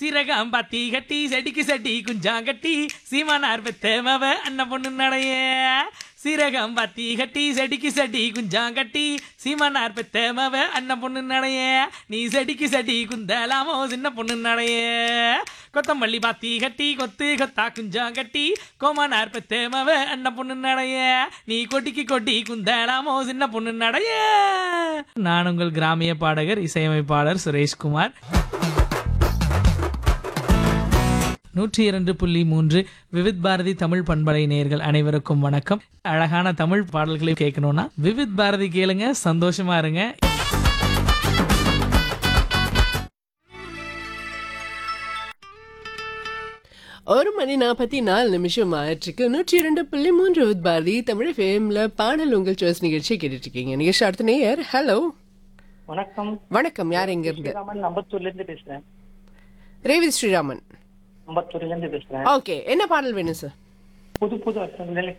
சீரகம் பத்தி கட்டி செடிக்கு செடி குஞ்சாங்கட்டி சீமானார் பெத்தேமவ அண்ணன் பொண்ணு நடைய சீரகம் பத்தி கட்டி செடிக்கு செடி குஞ்சாங்கட்டி சீமானார் பெத்தேமவ அண்ணன் பொண்ணு நடைய நீ செடிக்கு செடி குந்தலாமோ சின்ன பொண்ணு நடைய கொத்தமல்லி பாத்தி கட்டி கொத்து கொத்தா குஞ்சாங்கட்டி கோமானார் பெத்தேமவ அண்ணன் பொண்ணு நடைய நீ கொட்டிக்கு கொட்டி குந்தலாமோ சின்ன பொண்ணு நடைய நான் உங்கள் கிராமிய பாடகர் இசையமைப்பாளர் சுரேஷ்குமார் நூற்றி இரண்டு புள்ளி மூன்று விவித் பாரதி தமிழ் பண்பலை நேயர்கள் அனைவருக்கும் வணக்கம் அழகான தமிழ் பாடல்களை கேட்கணும்னா விவித் பாரதி கேளுங்க சந்தோஷமா இருங்க ஒரு மணி நாற்பத்தி நாலு நிமிஷம் ஆயிற்றுக்கு நூற்றி இரண்டு புள்ளி மூன்று வித் பாரதி தமிழ் ஃபேம்ல பாடல் உங்கள் சாய்ஸ் நிகழ்ச்சி கேட்டுட்டு இருக்கீங்க நிகழ்ச்சி அடுத்த நேயர் ஹலோ வணக்கம் வணக்கம் யார் எங்க இருந்து ஸ்ரீராமன் அம்பத்தூர்ல இருந்து பேசுறேன் ரேவி ஸ்ரீராமன் அம்பத்தூர்ல இருந்து பேசுறேன் ஓகே என்ன பாடல் வேணும் சார் புது புது அர்த்தங்கள்